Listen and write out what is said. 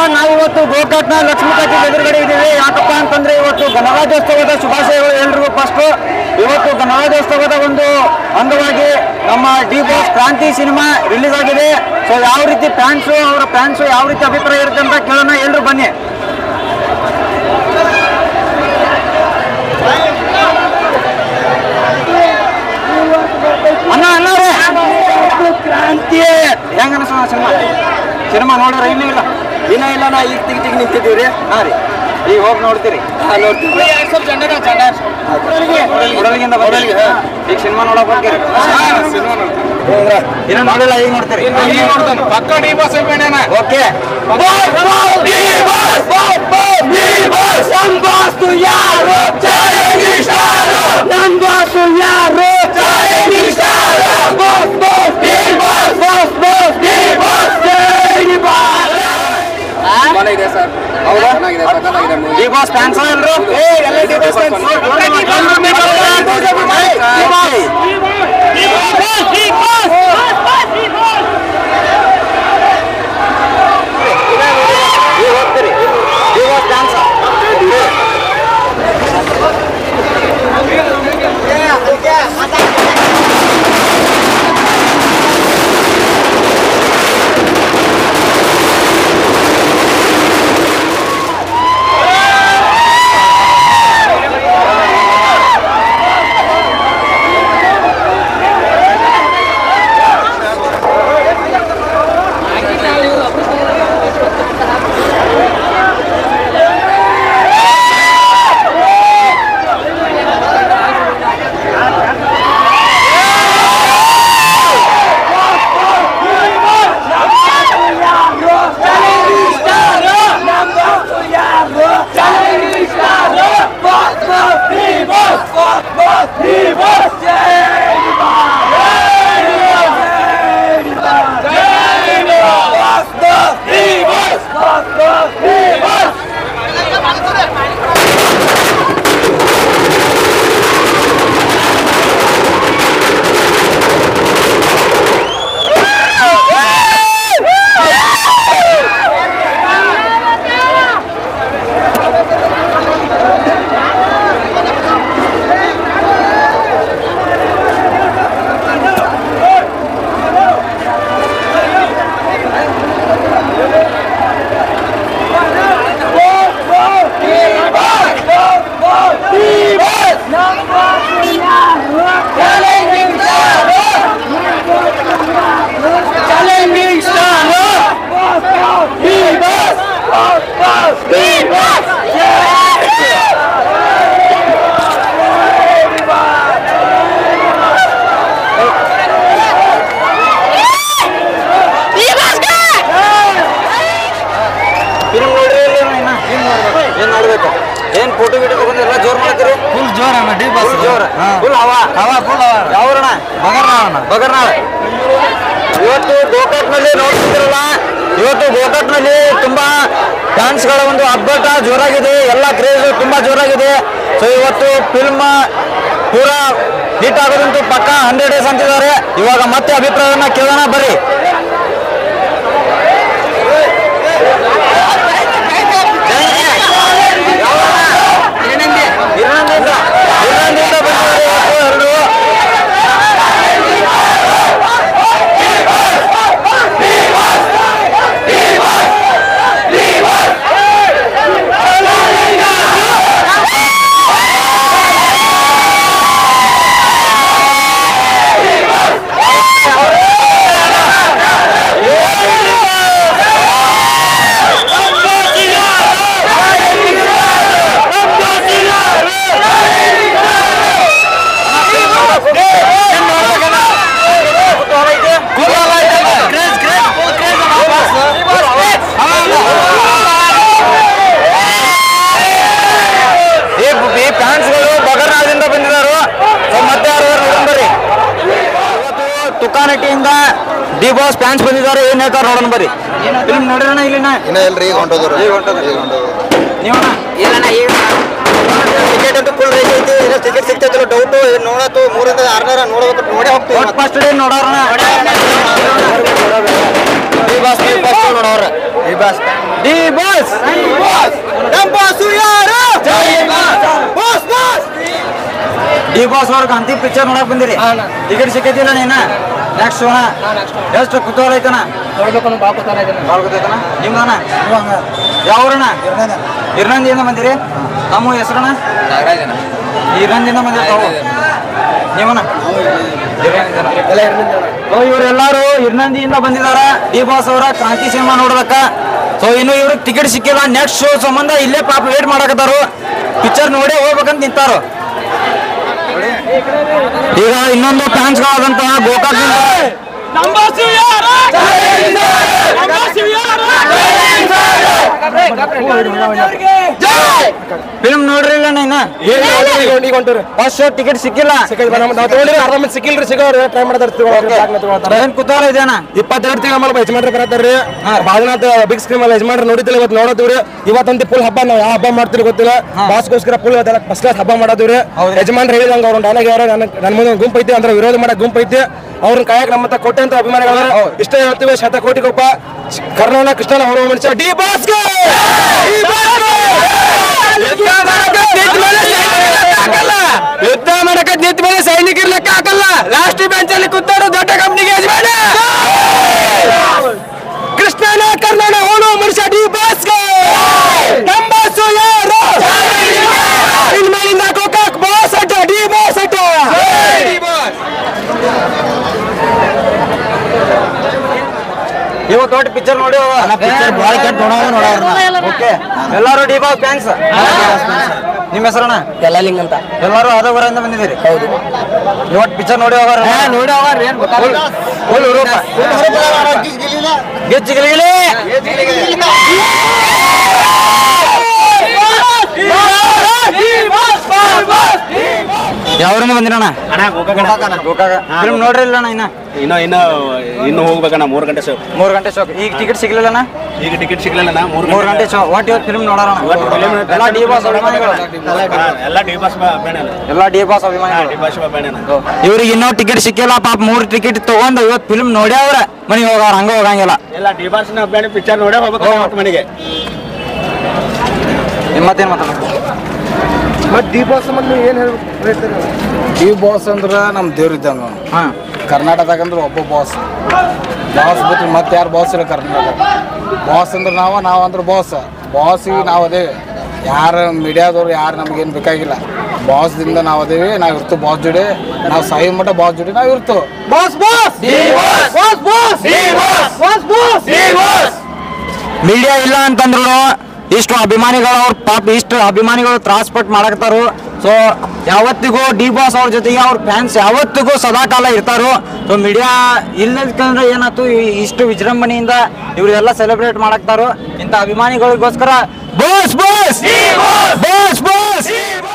ನಾವು ಇವತ್ತು ಗೋಕಾಕ್ನ ಲಕ್ಷ್ಮೀಪತಿ ಎದುರುಗಡೆ ಇದ್ದೀವಿ ಯಾಕಪ್ಪ ಅಂತಂದ್ರೆ ಇವತ್ತು ಗಣರಾಜ್ಯೋತ್ಸವದ ಶುಭಾಶಯಗಳು ಎಲ್ರಿಗೂ ಫಸ್ಟ್ ಇವತ್ತು ಗಣರಾಜ್ಯೋತ್ಸವದ ಒಂದು ಅಂಗವಾಗಿ ನಮ್ಮ D Boss Kranti cinema release ಆಗಿದೆ ಸೊ ಯಾವ ರೀತಿ ಫ್ಯಾನ್ಸು ಅವರ ಫ್ಯಾನ್ಸು ಯಾವ ರೀತಿ ಅಭಿಪ್ರಾಯ ಇರುತ್ತೆ ಅಂತ ಕೇಳೋಣ ಎಲ್ರು ಬನ್ನಿ ಅಣ್ಣ ಅಣ್ಣವ್ರೆ ಕ್ರಾಂತಿ ಹೆಂಗ ಅನಿಸೋಣ ಸಿನಿಮಾ ಸಿನಿಮಾ ನೋಡ್ರಿ ಇನ್ನೂ ಇಲ್ಲ ದಿನ ಇಲ್ಲ ನಾ ಈಗ ತಿಗ್ ತಿಗ್ ನಿಂತಿದ್ದೀವಿ ರೀ ಹಾ ರೀ ಈಗ ಹೋಗಿ ನೋಡ್ತೀರಿ ಹಾಂ ನೋಡ್ತೀವಿ ಕೊಡಲಿಗಿಂದ ಬಂದಿರಿ ಈಗ ಸಿನಿಮಾ ನೋಡಕ್ ಹೋಗ್ತೀರಿ ಇನ್ನ ನೋಡಿಲ್ಲ ಈಗ ನೋಡ್ತೀರಿ ಪಕ್ಕ ಡಿ ಬಾಸ್ ಓಕೆ ಚೆನ್ನಾಗಿದೆ ಸರ್ ಹೌದಾ? ಚೆನ್ನಾಗಿದೆ ಸಕ್ಕತ್ತಾಗಿದೆ movie. ಡಿ ಬಾಸ್ ಫ್ಯಾನ್ಸ್ ಎಲ್ರು ಈಗ ಹೋಗ್ತೀರಿ ಡಿ ಬಾಸ್ ಫ್ಯಾನ್ಸ್ ಫಿಲ್ಮ್ ನೋಡ್ರಿ ಇಲ್ಲ ಇನ್ನ ಏನ್ ನೋಡ್ಬೇಕು ಏನ್ ಫೋಟೋ ಗಿಟೋ ತಗೊಂಡು ಎಲ್ಲ ಜೋರ್ ಮಾಡ್ತೀರಿ ಫುಲ್ ಜೋರ್ ಅಣ್ಣ ಡಿ ಬಾಸ್ ಫುಲ್ ಜೋರ್ ಫುಲ್ ಹವಾ ಹವಾ ಫುಲ್ ಹವಾ ಯಾವ್ರಣ ಬಗರ್ನಾಳಣ್ಣ ಬಗರ್ನಾಳ ಇವತ್ತು ಗೋಕಾಕ್ನಲ್ಲಿ ನೋಡ್ತಿದ್ರಲ್ಲ ಇವತ್ತು ಗೋಕಾಕ್ನಲ್ಲಿ ತುಂಬಾ ಡ್ಯಾನ್ಸ್ಗಳ ಒಂದು ಅಬ್ಬಟ ಜೋರಾಗಿದೆ ಎಲ್ಲ ಕ್ರೇಜ್ ತುಂಬಾ ಜೋರಾಗಿದೆ ಸೊ ಇವತ್ತು ಫಿಲ್ಮ್ ಪೂರಾ ಹಿಟ್ ಆಗೋದಂತೂ ಪಕ್ಕ ಹಂಡ್ರೆಡ್ ಡೇಸ್ ಅಂತಿದ್ದಾರೆ ಇವಾಗ ಮತ್ತೆ ಅಭಿಪ್ರಾಯವನ್ನ ಕೇಳೋಣ ಬರ್ರಿ ಇರ್ನಂದಿಯಿಂದ ಇರ್ನಂದಿಯಿಂದ ಬಂದಿದ್ದಾರೆ ಇವತ್ತು ಎರಡು ಈ ಫ್ಯಾನ್ಸ್ಗಳು ಬಗರ್ನಾದಿಂದ ಬಂದಿದ್ದಾರೆ ಸೊ ಮತ್ತೆ ಯಾರು ನೋಡೋಣ ಬರ್ರಿ ಇವತ್ತು ತುಕಾನಟ್ಟಿಯಿಂದ ಡಿ ಬಾಸ್ ಫ್ಯಾನ್ಸ್ ಬಂದಿದ್ದಾರೆ ಏನ್ ಹೇಳ್ತಾರೆ ನೋಡೋಣ ಬರ್ರಿ ಫಿಲ್ಮ್ ನೋಡಿರೋಣ ಇಲ್ಲಿನ ಇನ್ನ ಎಲ್ರಿ ಈಗ ಹೊಂಟೋದ್ರು ಈಗ ಹೊಂಟೋದ್ರು. ಈಗ ಹೊಂಟೋದ್ರು ನೀವಣ್ಣ ಇಲ್ಲಣ್ಣ ಈಗ ಟಿಕೆಟ್ ಅಂತೂ ಫುಲ್ ರೇಟ್ ಐತಿ ಇನ್ನು ಟಿಕೆಟ್ ಸಿಗ್ತೈತಿಲ್ಲ ಡೌಟು ನೋಡತ್ತು ಮೂರಿಂದ ಆರ್ನರ ನೋಡ್ಬೇಕು ನೋಡೇ ಹೋಗ್ತೀವಿ ಒಟ್ಟು ಫಸ್ಟ್ ಡೇ ನೋಡೋಣ ಈ ಬಾಸ್ ಈ ಬಾಸ್ ನೋಡೋರ ಈ ಬಾಸ್ ಡಿ ಬಾಸ್ ನಮ್ಮ ಬಾಸು ಯಾರು ಬಾಸ್ ಬಾಸ್ ಡಿ ಬಾಸ್ ಅವ್ರ ಅಂತಿಮ ಪಿಕ್ಚರ್ ನೋಡಕ್ ಬಂದಿರಿ ಟಿಕೆಟ್ ಸಿಕ್ಕೈತಿಲ್ಲ ನೀನ ನೆಕ್ಸ್ಟ್ ಶೋನ ಎಷ್ಟು ಕುತೂಹಲ ಐತನ ನೋಡ್ಬೇಕು ಅನ್ನೋ ಬಾಪು ತರ ಇದನ್ನ ಭಾಳ ಗೊತ್ತೈತನ ನಿಮ್ದನ ಯಾವ್ರಣ ಇರ್ನಂದಿಯಿಂದ ಬಂದಿರಿ ನಮ್ಮ ಹೆಸರಣ ಇರ್ನಂದಿಂದ ಬಂದಿರಿ ತಾವು ನೀವನ ಸೊ ಇವರೆಲ್ಲರೂ ಇರ್ನಂದಿಯಿಂದ ಬಂದಿದಾರ ಡಿ ಬಾಸ್ ಅವರ ಕ್ರಾಂತಿ ಸಿನಿಮಾ ನೋಡೋದಕ್ಕ ಸೊ ಇನ್ನು ಇವ್ರಿಗೆ ಟಿಕೆಟ್ ಸಿಕ್ಕಿಲ್ಲ ನೆಕ್ಸ್ಟ್ ಶೋ ಸಂಬಂಧ ಇಲ್ಲೇ ಪಾಪ ವೇಟ್ ಮಾಡಕತ್ತಾರು ಪಿಕ್ಚರ್ ನೋಡೇ ಹೋಗ್ಬೇಕಂತ ನಿಂತಾರು ಈಗ ಇನ್ನೊಂದು ಫ್ಯಾನ್ಸ್ಗಳಾದಂತಹ ಗೋಕಾಕ್ ಫಿಲ್ಮ್ ನೋಡ್ರಿಲ್ಲ ನೀನ ಫಸ್ಟ್ ಶೋ ಟಿಕೆಟ್ ಸಿಕ್ಕಿಲ್ಲ ಸಿಕ್ಕಿಲ್ರಿ ಸಿಗೋರು ಟ್ರೈ ಮಾಡ್ತಾರೆ ಏನ್ ಕುತೂಹಲ ಇದೆನಾ ಇಪ್ಪತ್ತೆರಡು ತಿಂಗಳ ಮೇಲೆ ಯಜಮಾನ್ರಿ ಬರತ್ತಾರ್ರಿ ಹಾ. ಬಾಜುನಾಥ್ ಬಿಗ್ ಸ್ಕ್ರೀನ್ ಅಲ್ಲಿ ಯಜಮಾನ್ರಿ ನೋಡಿದ್ದಿಲ್ಲ ಇವತ್ತು ನೋಡೋದಿವ್ರಿ ಇವತ್ತಂತ ಫುಲ್ ಹಬ್ಬ ನಾವು ಯಾವ ಹಬ್ಬ ಮಾಡ್ತೀರಿ ಗೊತ್ತಿಲ್ಲ ಹಾ. ಬಾಸ್ಗೋಸ್ಕರ ಫುಲ್ ಫಸ್ಟ್ ಕ್ಲಾಸ್ ಹಬ್ಬ ಮಾಡೋದಿವ್ರಿ ಹೌದು. ಯಜಮಾನ್ರಿ ಹೇಳಿದಂಗ ಅವ್ರ ಡೈಲಾಗ್ ಯಾರು ನನ್ನ ನನ್ನ ಮುಂದೆ ಗುಂಪು ಐತಿ ಅಂದ್ರೆ ವಿರೋಧ ಮಾಡಕ್ ಗುಂಪು ಐತಿ ಅವ್ರನ್ನ ಕಾಯಕ್ ನಮ್ಮ ಹತ್ರ ಕೊಟ್ಟೆ ಅಂತ ಅಭಿಮಾನಿಗಳು ಹೌದು. ಇಷ್ಟ ಹೇಳ್ತೀವಿ ಶತ ಕೋಟಿ ಗೊಪ್ಪ ಕರ್ನಾಟಕ ಕೃಷ್ಣನ ಹೊರ ಮನುಷ್ಯ ಡಿ ಬಾಸ್ಗೆ ಡಿ ಬಾಸ್ಗೆ! ಯುದ್ಧ ಮಾಡಕ ನಿಂತ ಮೇಲೆ ಸೈನಿಕರ ಲೆಕ್ಕ ಹಾಕಲ್ಲ ಲಾಸ್ಟ್ ಬೆಂಚ್ ಅಲ್ಲಿ ಕೂತಾಡು ದೊಡ್ಡ ಕಂಪ್ನಿಗೆ ಯಜಮಾನ ಕೃಷ್ಣನ ಕರ್ನಾಟಕ ಹೋಣು ಮನುಷ್ಯ ಡಿ ಬಾಸ್ಗೆ ನಂಬಾಸು ಯಾರು ಇನ್ಮೇಲಿಂದ ಗೋಕಾಕ್ ಬಾಸ್ ಅಡ್ಡ ಡಿ ಬಾಸ್ ಅಡ್ಡ ಇವತ್ತು ದೊಡ್ಡ ಪಿಕ್ಚರ್ ನೋಡಿ ಓಕೆ ಎಲ್ಲರೂ ಡಿ ಬಾಸ್ ಥ್ಯಾಂಕ್ಸ್ ನಿಮ್ಮ ಹೆಸರಣ್ಣ ಎಲ್ಲಲಿಂಗ್ ಅಂತ ಎಲ್ಲರೂ ಆದವರಿಂದ ಬಂದಿದ್ದೀರಿ ಹೌದು ಇವತ್ತು ಪಿಕ್ಚರ್ ನೋಡಿ ಹೋಗಾರ ನೋಡಿ ಅವ ಏನ್ ಫುಲ್ ರೂಪ ಗೆಚ್ಚಿ ಗಿಲಿಗಿಲಿ ಯಾವ್ರಿಂದ ಬಂದಿರಣ್ಣ ಗೋಕಾಕ ಫಿಲ್ಮ್ ನೋಡ್ರಿ ಇಲ್ಲ ಇನ್ನ ಇನ್ನು ಇನ್ನು ಇನ್ನು ಹೋಗ್ಬೇಕಣ್ಣ ಮೂರು ಗಂಟೆ ಶೋ ಮೂರು ಗಂಟೆ ಶೋಕ್ ಈಗ ಟಿಕೆಟ್ ಸಿಗ್ಲಿಲ್ಲಣ್ಣ ಈಗ ಟಿಕೆಟ್ ಸಿಗ್ಲಿಲ್ಲ ಮೂರು ಮೂರು ಗಂಟೆ ಶೋ ವಾಟ್ ಇವತ್ತು ಫಿಲ್ಮ್ ನೋಡೋಣ ಎಲ್ಲ ಡಿ ಬಾಸ್ ಅಭಿಮಾನಿಗಳು ಎಲ್ಲ ಡಿ ಬಾಸ್ ಬೇಡ ಎಲ್ಲ ಡಿ ಬಾಸ್ ಅಭಿಮಾನಿಗಳು ಡಿ ಬಾಸ್ ಬೇಡ ಇವ್ರಿಗೆ ಇನ್ನೂ ಟಿಕೆಟ್ ಸಿಕ್ಕಿಲ್ಲ ಪಾಪ ಮೂರು ಟಿಕೆಟ್ ತಗೊಂಡು ಇವತ್ತು ಫಿಲ್ಮ್ ನೋಡ್ಯಾವ್ರ ಮನೆಗೆ ಹೋಗಾರ ಹಂಗ ಹೋಗಂಗಿಲ್ಲ ಎಲ್ಲ ಡಿ ಬಾಸ್ ಬೇಡ ಪಿಕ್ಚರ್ ನೋಡೇ ಹೋಗ್ಬೇಕು ಮತ್ತೆ ಮನೆಗೆ ನಿಮ್ಮ ಮತ್ತೇನು ಮಾತಾಡ ಮತ್ತೆ ದೀಪಾವಳಿ ಸಂಬಂಧ ಏನ್ ಹೇಳ್ಬೇಕು ಈ ಬಾಸ್ ಅಂದ್ರೆ ನಮ್ಮ ದೇವ್ರ ಇದ್ದಂಗ ಹಾಂ ಕರ್ನಾಟಕದಾಗ ಅಂದ್ರೆ ಒಬ್ಬ ಬಾಸ್ ಬಾಸ್ ಬಿಟ್ಟು ಮತ್ತೆ ಯಾರು ಬಾಸ್ ಇಲ್ಲ ಕರ್ನಾಟಕ ಬಾಸ್ ಅಂದ್ರೆ ನಾವು ನಾವು ಅಂದ್ರೆ ಬಾಸ್ ಬಾಸಿಗೆ ನಾವು ಅದೇ ಯಾರು ಮೀಡಿಯಾದವ್ರು ಯಾರು ನಮಗೇನು ಬೇಕಾಗಿಲ್ಲ ಬಾಸ್ದಿಂದ ನಾವು ಅದೇವಿ ನಾವು ಇರ್ತೀವಿ ಬಾಸ್ ಜೋಡಿ ನಾವು ಸಾಯಿ ಮಟ್ಟ ಬಾಸ್ ಜೋಡಿ ನಾವು ಇರ್ತೀವಿ boss boss boss boss boss boss media ಇಲ್ಲ ಅಂತಂದ್ರು ಇಷ್ಟು ಅಭಿಮಾನಿಗಳು ಅವ್ರ ಪಾಪ ಇಷ್ಟು ಅಭಿಮಾನಿಗಳು ತ್ರಾಸ್ಪಟ್ಟು ಮಾಡಕ್ತಾರು ಸೊ ಯಾವತ್ತಿಗೂ ಡಿ ಬಾಸ್ ಅವ್ರ ಜೊತೆಗೆ ಅವ್ರ ಫ್ಯಾನ್ಸ್ ಯಾವತ್ತಿಗೂ ಸದಾಕಾಲ ಇರ್ತಾರು ಸೊ ಮೀಡಿಯಾ ಇಲ್ಲದಕ್ಕಂದ್ರೆ ಏನಾಯ್ತು ಈ- ಇಷ್ಟು ವಿಜೃಂಭಣೆಯಿಂದ ಇವರೆಲ್ಲ ಸೆಲೆಬ್ರೇಟ್ ಮಾಡಕ್ತಾರು ಇಂಥ ಅಭಿಮಾನಿಗಳಿಗೋಸ್ಕರ ಬಾಸ್ ಬಾಸ್ ಬಾಸ್ ಬಾಸ್